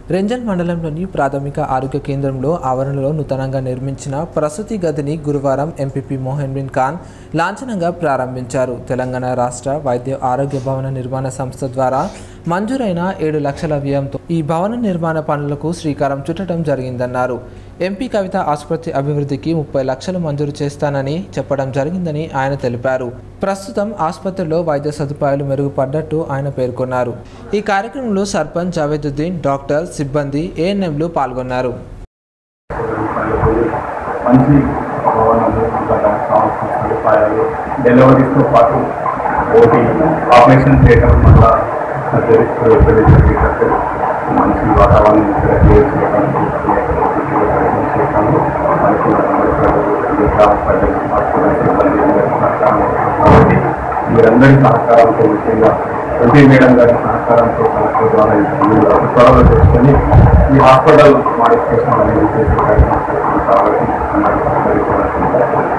రెంజల్ మండలంలోని ప్రాథమిక ఆరోగ్య కేంద్రంలో ఆవరణలో నూతనంగా నిర్మించిన ప్రసూతి గదిని గురువారం ఎంపీపీ మోహన్ బిన్ ఖాన్ లాంఛనంగా ప్రారంభించారు తెలంగాణ రాష్ట్ర వైద్య ఆరోగ్య భవన నిర్మాణ సంస్థ ద్వారా మంజూరైన ఏడు లక్షల వ్యయంతో ఈ భవన నిర్మాణ పనులకు శ్రీకారం చుట్టడం జరిగిందన్నారు ఎంపీ కవిత ఆసుపత్రి అభివృద్ధికి ముప్పై లక్షలు మంజూరు చేస్తానని చెప్పడం జరిగిందని ఆయన తెలిపారు ప్రస్తుతం ఆసుపత్రిలో వైద్య సదుపాయాలు మెరుగుపడ్డట్టు ఆయన పేర్కొన్నారు ఈ కార్యక్రమంలో సర్పంచ్ జావేదుద్దీన్ డాక్టర్ సిబ్బంది ఏఎన్ఎంలు పాల్గొన్నారు మంచి భవనాలు ఇంకా కావాల్సిన సదుపాయాలు డెలివరీస్తో పాటు ఓటీ ఆపరేషన్ థియేటర్ వల్ల సర్జరీస్ పెళ్లి జరిగేటట్టు మంచి వాతావరణం ఇక్కడ క్రియేట్ చేయడానికి చేయడానికి మనకి అందరి ప్రజలు ఈ గ్రామ ప్రజలు హాస్పిటల్ సిబ్బంది అందరి సహకారం కాబట్టి మీరందరి సహకారంతో ముఖ్యంగా ఎంపీ మేడం గారి సహకారంతో కలెక్టర్ ద్వారా ఈ పనులు అతి త్వరలో చేసుకొని ఈ హాస్పిటల్ మాడిఫికేషన్ అనేది చేసే కార్యక్రమం చేస్తున్నాం కాబట్టి అందరికీ అందరికీ కూడా